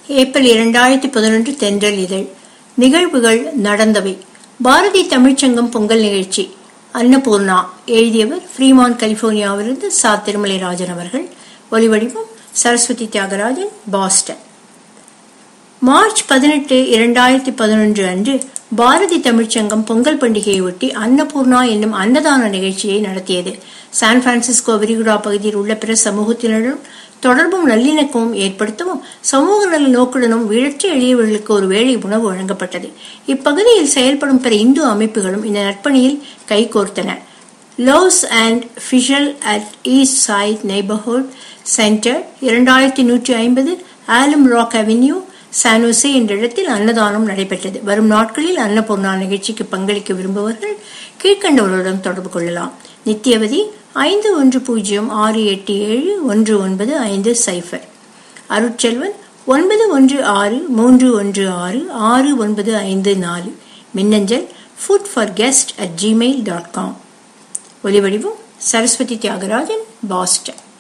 April இரண்டாயிரத்தி பதினொன்று தென்றல் இதழ் நிகழ்வுகள் நடந்தவை பாரதி தமிழ்ச்சங்கம் பொங்கல் நிகழ்ச்சி அன்னபூர்ணா எழுதியவர் ஃப்ரீமான் கலிபோர்னியாவிலிருந்து சா திருமலை ராஜன் அவர்கள் ஒலிவடிவம் சரஸ்வதி தியாகராஜன் பாஸ்டன் மார்ச் பதினெட்டு இரண்டாயிரத்தி பதினொன்று அன்று பாரதி தமிழ்ச்சங்கம் பொங்கல் பண்டிகையை ஒட்டி அன்னபூர்ணா என்னும் அன்னதான நிகழ்ச்சியை நடத்தியது சான் பிரான்சிஸ்கோ விரிகுடா பகுதியில் உள்ள பிற சமூகத்தினரும் தொடர்பும் நல்லிணக்கமும் ஏற்படுத்தவும் சமூக நல நோக்குடனும் வீழற்ற எளியவர்களுக்கு ஒரு வேளை உணவு வழங்கப்பட்டது இப்பகுதியில் செயல்படும் பிற இந்து அமைப்புகளும் இந்த நற்பணியில் கைகோர்த்தன Loaves and Fishes at East Side Neighborhood Center இரண்டாயிரத்தி நூற்றி ஐம்பது ஆலம் ராக் அவென்யூ சானோசே என்ற இடத்தில் அன்னதானம் நடைபெற்றது வரும் நாட்களில் அன்னபூர்ணா நிகழ்ச்சிக்கு பங்களிக்க விரும்புவர்கள் கீழ்கண்டவர்களுடன் தொடர்பு கொள்ளலாம் நித்யவதி ஐந்து ஒன்று பூஜ்ஜியம் ஆறு எட்டு ஏழு ஒன்று ஒன்பது ஐந்து சைஃபர் அருட்செல்வன் ஒன்பது ஒன்று ஆறு மூன்று ஒன்று ஆறு ஆறு ஒன்பது ஐந்து நாலு மின்னஞ்சல் food for guest at Gmail dot com ஒலிவடிவம் சரஸ்வதி தியாகராஜன் பாஸ்டன்